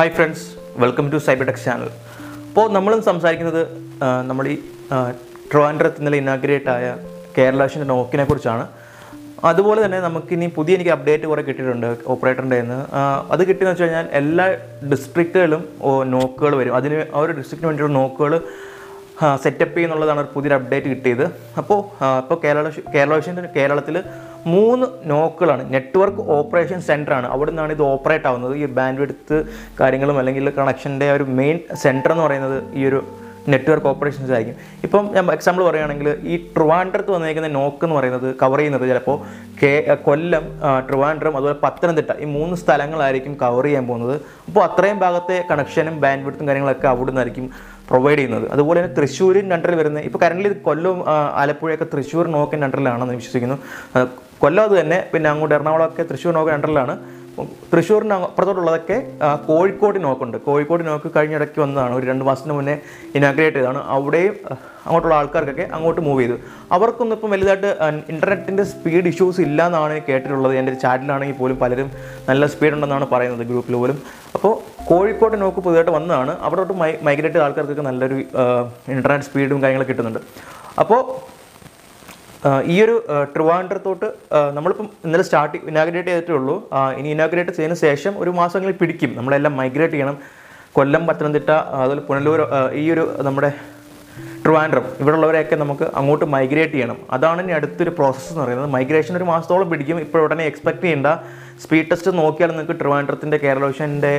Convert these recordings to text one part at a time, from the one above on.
hi friends welcome to Cybertechs channel അപ്പോൾ നമ്മളും സംസാരിക്കുന്നത് ആ, നമ്മൾ ഈ ആ, ട്രിവാൻഡ്രത്ത് ഇന്നലെ ഇനാഗ്രേറ്റ് ആയ കേരളാഷിൻ്റെ നോക്കിനെ കുറിച്ചാണ് അതുപോലെ തന്നെ നമുക്കിനി പുതിയ എനിക്ക് അപ്ഡേറ്റ് കുറേ കിട്ടിയിട്ടുണ്ട് ഓപ്പറേറ്ററിൻ്റെ നിന്ന് അത് കിട്ടിയെന്ന് വെച്ച് കഴിഞ്ഞാൽ എല്ലാ ഡിസ്ട്രിക്റ്റുകളിലും നോക്കുകൾ വരും അതിന് ആ ഒരു ഡിസ്ട്രിക്റ്റിന് വേണ്ടിയുള്ള നോക്കുകൾ സെറ്റപ്പ് ചെയ്യുന്നുള്ളതാണ് ഒരു പുതിയൊരു അപ്ഡേറ്റ് കിട്ടിയത് അപ്പോൾ ഇപ്പോൾ കേരള കേരള വിഷൻ്റെ കേരളത്തിൽ മൂന്ന് നോക്കുകളാണ് നെറ്റ്വർക്ക് ഓപ്പറേഷൻ സെൻ്റർ ആണ് അവിടെ നിന്നാണ് ഇത് ഓപ്പറേറ്റ് ആവുന്നത് ഈ ബാൻഡ് എടുത്ത് കാര്യങ്ങളും അല്ലെങ്കിൽ കണക്ഷൻ്റെ ഒരു മെയിൻ സെൻറ്റർ എന്ന് പറയുന്നത് ഈ ഒരു നെറ്റ്വർക്ക് ഓപ്പറേഷൻസ് ആയിരിക്കും ഇപ്പം ഞാൻ എക്സാമ്പിൾ പറയുകയാണെങ്കിൽ ഈ ട്രിവാൻഡ്രത്ത് വന്നിരിക്കുന്ന നോക്ക് എന്ന് പറയുന്നത് കവർ ചെയ്യുന്നത് ചിലപ്പോൾ കേ കൊല്ലം ആ, ട്രിവാൻഡ്രം അതുപോലെ പത്തനംതിട്ട ഈ മൂന്ന് സ്ഥലങ്ങളായിരിക്കും കവർ ചെയ്യാൻ പോകുന്നത് അപ്പോൾ അത്രയും ഭാഗത്തെ കണക്ഷനും ബാൻഡ് വിഡ്ത്തും കാര്യങ്ങളൊക്കെ അവിടെ നിന്നായിരിക്കും പ്രൊവൈഡ് ചെയ്യുന്നത് അതുപോലെ തന്നെ തൃശ്ശൂരിൻ്റെ അണ്ടറിൽ വരുന്ന ഇപ്പോൾ കറൻ്റ് ഇത് കൊല്ലവും ആ, ആലപ്പുഴയൊക്കെ തൃശ്ശൂർ നോക്കിൻ്റെ അണ്ടറിലാണെന്ന് വിശ്വസിക്കുന്നു ആ, കൊല്ലം അത് തന്നെ പിന്നെ അങ്ങോട്ട് എറണാകുളമൊക്കെ തൃശ്ശൂർ നോക്കിൻ്റെ അണ്ടറിലാണ് തൃശ്ശൂരിന് അങ്ങ് അപ്പുറത്തോട്ടുള്ളതൊക്കെ ആ, കോഴിക്കോട് നോക്കുണ്ട് കോഴിക്കോട് നോക്ക് കഴിഞ്ഞ ഇടയ്ക്ക് വന്നതാണ് ഒരു രണ്ട് മാസത്തിന് മുന്നേ ഇനാഗ്രേറ്റ് ചെയ്തതാണ് അവിടെയും ആ, അങ്ങോട്ടുള്ള ആൾക്കാർക്കൊക്കെ അങ്ങോട്ട് മൂവ് ചെയ്തു അവർക്കൊന്നും ഇപ്പം വലുതായിട്ട് ഇൻ്റർനെറ്റിൻ്റെ സ്പീഡ് ഇഷ്യൂസ് ഇല്ല എന്നാണ് കേട്ടിട്ടുള്ളത് എൻ്റെ ചാറ്റിലാണെങ്കിൽ പോലും പലരും നല്ല സ്പീഡ് ഉണ്ടെന്നാണ് പറയുന്നത് ഗ്രൂപ്പിൽ പോലും അപ്പോൾ കോഴിക്കോട് നോക്ക് പുതിയതായിട്ട് വന്നതാണ് അവിടോട്ട് മൈ മൈഗ്രേറ്റ് ചെയ്ത ആൾക്കാർക്കൊക്കെ നല്ലൊരു ഇൻ്റർനെറ്റ് സ്പീഡും കാര്യങ്ങളൊക്കെ കിട്ടുന്നുണ്ട് അപ്പോൾ ആ, ഈ ഒരു ആ, ട്രിവാൻഡ്രത്തോട്ട് ആ, നമ്മളിപ്പം ഇന്നലെ സ്റ്റാർട്ട് ഇനാഗ്രേറ്റ് ചെയ്തിട്ടേ ഉള്ളൂ ആ, ഇനി ഇനാഗ്രേറ്റ് ചെയ്തതിന് ശേഷം ഒരു മാസങ്ങളിൽ പിടിക്കും നമ്മളെല്ലാം മൈഗ്രേറ്റ് ചെയ്യണം കൊല്ലം പത്തനംതിട്ട ആ, അതുപോലെ പുനലൂർ ആ, ഈ ഒരു നമ്മുടെ ട്രിവാൻഡ്രം ഇവിടെയുള്ളവരെയൊക്കെ നമുക്ക് അങ്ങോട്ട് മൈഗ്രേറ്റ് ചെയ്യണം അതാണ് ഇനി അടുത്തൊരു പ്രോസസ്സ് എന്ന് പറയുന്നത് മൈഗ്രേഷൻ ഒരു മാസത്തോളം പിടിക്കും ഇപ്പോൾ ഉടനെ എക്സ്പെക്ട് ചെയ്യേണ്ട സ്പീഡ് ടെസ്റ്റ് നോക്കിയാൽ നിങ്ങൾക്ക് ട്രിവാൻഡ്രത്തിൻ്റെ കേരള വിഷൻ്റെ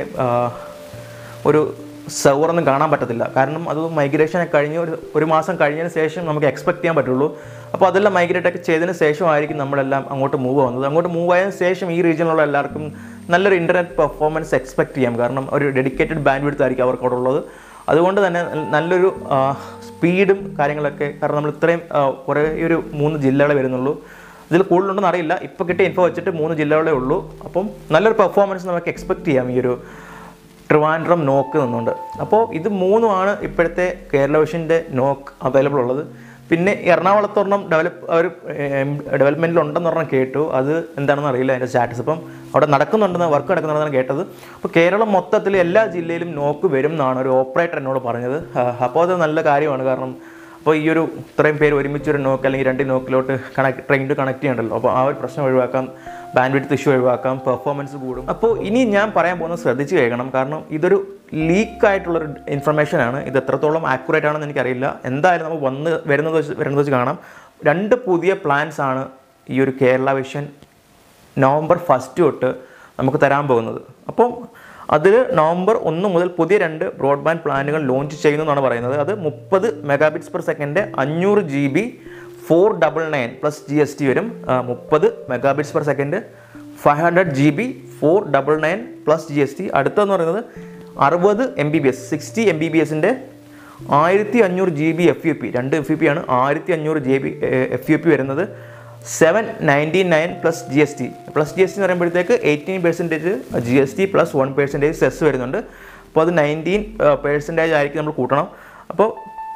ഒരു സെർവറൊന്നും കാണാൻ പറ്റത്തില്ല കാരണം അത് മൈഗ്രേഷൻ കഴിഞ്ഞ് ഒരു ഒരു മാസം കഴിഞ്ഞതിന് ശേഷം നമുക്ക് എക്സ്പെക്ട് ചെയ്യാൻ പറ്റുള്ളൂ അപ്പോൾ അതെല്ലാം മൈഗ്രേറ്റ് ഒക്കെ ചെയ്തതിന് ശേഷമായിരിക്കും നമ്മളെല്ലാം അങ്ങോട്ട് മൂവ് ആവുന്നത് അങ്ങോട്ട് മൂവ് ആയതിനു ശേഷം ഈ റീജിയനിലുള്ള എല്ലാവർക്കും നല്ലൊരു ഇൻ്റർനെറ്റ് പെർഫോമൻസ് എക്സ്പെക്ട് ചെയ്യാം കാരണം ഒരു ഡെഡിക്കേറ്റഡ് ബാൻഡ് വിഡ്ത്ത് ആയിരിക്കും അവർക്ക് അവിടെ ഉള്ളത് അതുകൊണ്ട് തന്നെ നല്ലൊരു സ്പീഡും കാര്യങ്ങളൊക്കെ കാരണം നമ്മൾ ഇത്രയും ആ, കുറേ ഈ ഒരു മൂന്ന് ജില്ലകളെ വരുന്നുള്ളൂ ഇതിൽ കൂടുതലുണ്ടെന്ന് അറിയില്ല ഇപ്പോൾ കിട്ടിയ ഇൻഫോ വെച്ചിട്ട് മൂന്ന് ജില്ലകളേ ഉള്ളൂ അപ്പം നല്ലൊരു പെർഫോമൻസ് നമുക്ക് എക്സ്പെക്ട് ചെയ്യാം ഈ ഒരു ട്രിവാൻഡ്രം നോക്ക് നിന്നുണ്ട് അപ്പോൾ ഇത് മൂന്നുമാണ് ഇപ്പോഴത്തെ കേരള വിഷൻ്റെ നോക്ക് അവൈലബിൾ ഉള്ളത് പിന്നെ എറണാകുളത്തൊരെണ്ണം ഡെവലപ്പ് ഒരു ഡെവലപ്മെൻറ്റിൽ ഉണ്ടെന്ന് പറഞ്ഞാൽ കേട്ടു അത് എന്താണെന്ന് അറിയില്ല അതിൻ്റെ സ്റ്റാറ്റസ് അപ്പം അവിടെ നടക്കുന്നുണ്ടെന്ന് വർക്ക് നടക്കുന്നുണ്ടെന്നാണ് കേട്ടത് അപ്പോൾ കേരളം മൊത്തത്തിൽ എല്ലാ ജില്ലയിലും നോക്ക് വരും എന്നാണ് ഒരു ഓപ്പറേറ്റർ എന്നോട് പറഞ്ഞത് ആ, അപ്പോൾ അത് നല്ല കാര്യമാണ് കാരണം അപ്പോൾ ഈ ഒരു ഇത്രയും പേര് ഒരുമിച്ച് ഒരു നോക്ക് അല്ലെങ്കിൽ രണ്ട് നോക്കിലോട്ട് കണക്ട് ട്രെയിൻ കണക്ട് ചെയ്യണ്ടല്ലോ അപ്പോൾ ആ ഒരു പ്രശ്നം ഒഴിവാക്കാം ബാൻഡ് വിഡ്ത്ത് ഇഷ്യൂ ഒഴിവാക്കാം പെർഫോമൻസ് കൂടും അപ്പോൾ ഇനി ഞാൻ പറയാൻ പോകുന്നത് ശ്രദ്ധിച്ച് കേൾക്കണം കാരണം ഇതൊരു ലീക്ക് ആയിട്ടുള്ളൊരു ഇൻഫർമേഷൻ ആണ് ഇത് എത്രത്തോളം ആക്യുറേറ്റ് ആണെന്ന് എനിക്കറിയില്ല എന്തായാലും നമുക്ക് വന്ന് വരുന്നത് വെച്ച് വരുന്നത് വെച്ച് കാണാം രണ്ട് പുതിയ പ്ലാൻസ് ആണ് ഈ ഒരു കേരള വിഷൻ നവംബർ ഫസ്റ്റ് തൊട്ട് നമുക്ക് തരാൻ പോകുന്നത് അപ്പം അതിൽ നവംബർ ഒന്ന് മുതൽ പുതിയ രണ്ട് ബ്രോഡ്ബാൻഡ് പ്ലാനുകൾ ലോഞ്ച് ചെയ്യുന്നു എന്നാണ് പറയുന്നത് അത് മുപ്പത് മെഗാബിറ്റ്സ് പെർ സെക്കൻഡ് അഞ്ഞൂറ് G B four double nine plus G S T വരും മുപ്പത് megabits per second five hundred G B four double nine plus G S T അടുത്തതെന്ന് പറയുന്നത് അറുപത് M B B S sixty M B B എസിൻ്റെ ആയിരത്തി അഞ്ഞൂറ് G B F U P രണ്ട് F U P ആണ് ആയിരത്തി അഞ്ഞൂറ് G B F U P വരുന്നത് seven ninety nine plus G S T plus G S T എന്ന് പറയുമ്പോഴത്തേക്ക് eighteen percentage G S T plus one percentage cess വരുന്നുണ്ട് അപ്പോൾ അത് നയൻറ്റീൻ പെർസെൻറ്റേജ് ആയിരിക്കും നമ്മൾ കൂട്ടണം അപ്പോൾ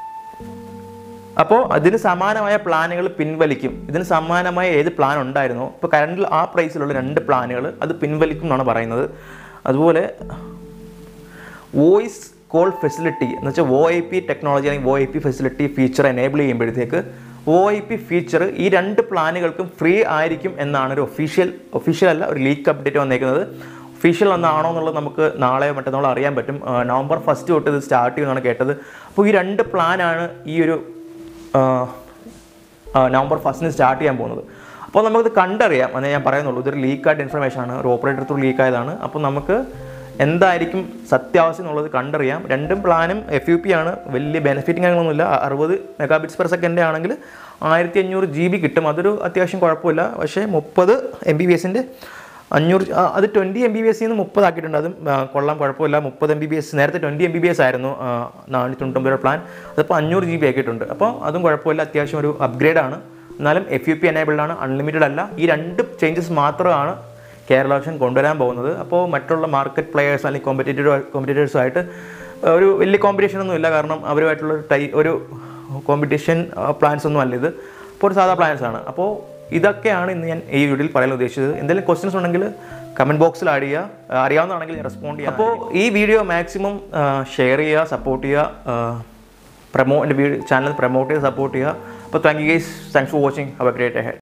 അപ്പോൾ അതിന് സമാനമായ പ്ലാനുകൾ പിൻവലിക്കും ഇതിന് സമാനമായ ഏത് പ്ലാൻ ഉണ്ടായിരുന്നോ ഇപ്പോൾ കറണ്ടിൽ ആ പ്രൈസിലുള്ള രണ്ട് പ്ലാനുകൾ അത് പിൻവലിക്കും എന്നാണ് പറയുന്നത് അതുപോലെ വോയിസ് കോൾ ഫെസിലിറ്റി എന്ന് വെച്ചാൽ ഒ ഐ പി ടെക്നോളജി അല്ലെങ്കിൽ O I P facility feature enable ചെയ്യുമ്പോഴത്തേക്ക് ഒ ഐ പി ഫീച്ചർ ഈ രണ്ട് പ്ലാനുകൾക്കും ഫ്രീ ആയിരിക്കും എന്നാണ് ഒരു ഒഫീഷ്യൽ ഒഫീഷ്യൽ അല്ല ഒരു ലീക്ക് അപ്ഡേറ്റ് വന്നേക്കുന്നത് ഒഫീഷ്യൽ എന്നാണോ എന്നുള്ളത് നമുക്ക് നാളെയോ മറ്റന്നാളോ അറിയാൻ പറ്റും ആ, നവംബർ ഫസ്റ്റ് തൊട്ട് ഇത് സ്റ്റാർട്ട് ചെയ്യുമെന്നാണ് കേട്ടത് അപ്പോൾ ഈ രണ്ട് പ്ലാനാണ് ഈ ഒരു ആ, ആ, നവംബർ ഫസ്റ്റിന് സ്റ്റാർട്ട് ചെയ്യാൻ പോകുന്നത് അപ്പോൾ നമുക്കിത് കണ്ടറിയാം എന്നേ ഞാൻ പറയുന്നുള്ളൂ ഇതൊരു ലീക്കായിട്ട് ഇൻഫർമേഷൻ ആണ് ഒരു ഓപ്പറേറ്റർ ത്രൂ ലീക്ക് ആയതാണ് അപ്പോൾ നമുക്ക് എന്തായിരിക്കും സത്യാവസ്ഥ എന്നുള്ളത് കണ്ടറിയാം രണ്ടും പ്ലാനും എഫ് യു പി ആണ് വലിയ ബെനിഫിറ്റും കാര്യങ്ങളൊന്നുമില്ല അ- അറുപത് മെഗാബിറ്റ്സ് പെർ സെക്കൻഡ് ആണെങ്കിൽ ആയിരത്തി അഞ്ഞൂറ് ജി ബി കിട്ടും അതൊരു അത്യാവശ്യം കുഴപ്പമില്ല പക്ഷേ മുപ്പത് എം ബി ബി എസിൻ്റെ അഞ്ഞൂറ് ആ, അത് twenty M B B S നിന്ന് മുപ്പതാക്കിയിട്ടുണ്ട് അതും ആ, കൊള്ളാം കുഴപ്പമില്ല മുപ്പത് എം ബി ബി എസ് നേരത്തെ twenty M B B S ആയിരുന്നു ആ, നാനൂറ്റി തൊണ്ണൂറ്റൊമ്പത് രൂപ പ്ലാൻ അതിപ്പോൾ അഞ്ഞൂറ് ജി ബി ആക്കിയിട്ടുണ്ട് അപ്പോൾ അതും കുഴപ്പമില്ല അത്യാവശ്യം ഒരു അപ്ഗ്രേഡ് ആണ് എന്നാലും എഫ് യു പി എനേബിൾഡ് ആണ് അൺലിമിറ്റഡ് അല്ല ഈ രണ്ട് ചേഞ്ചസ് മാത്രമാണ് കേരള ഓപ്ഷൻ കൊണ്ടുവരാൻ പോകുന്നത് അപ്പോൾ മറ്റുള്ള മാർക്കറ്റ് പ്ലെയേഴ്സ് അല്ലെങ്കിൽ കോമ്പറ്റേറ്റീവ് കോമ്പറ്റേറ്റേഴ്സുമായിട്ട് ഒരു വലിയ കോമ്പറ്റീഷൻ ഒന്നും ഇല്ല കാരണം അവരുമായിട്ടുള്ള ഒരു ടൈ ഒരു കോമ്പറ്റീഷൻ പ്ലാൻസ് ഒന്നും അല്ല ഇത് അപ്പോൾ ഒരു സാധാ പ്ലാൻസ് ആണ് അപ്പോൾ ഇതൊക്കെയാണ് ഇന്ന് ഞാൻ ഈ വീഡിയോയിൽ പറയാൻ ഉദ്ദേശിച്ചത് എന്തെങ്കിലും ക്വസ്റ്റ്യൻസ് ഉണ്ടെങ്കിൽ കമൻറ്റ് ബോക്സിൽ ആഡ് ചെയ്യുക ആ, അറിയാവുന്നതാണെങ്കിൽ റെസ്പോണ്ട് ചെയ്യുക അപ്പോൾ ഈ വീഡിയോ മാക്സിമം ഷെയർ ചെയ്യുക സപ്പോർട്ട് ചെയ്യുക പ്രമോ എൻ്റെ വീഡിയോ ചാനൽ പ്രൊമോട്ട് ചെയ്ത് സപ്പോർട്ട് ചെയ്യുക അപ്പോൾ thank you guys thanks for watching have a great head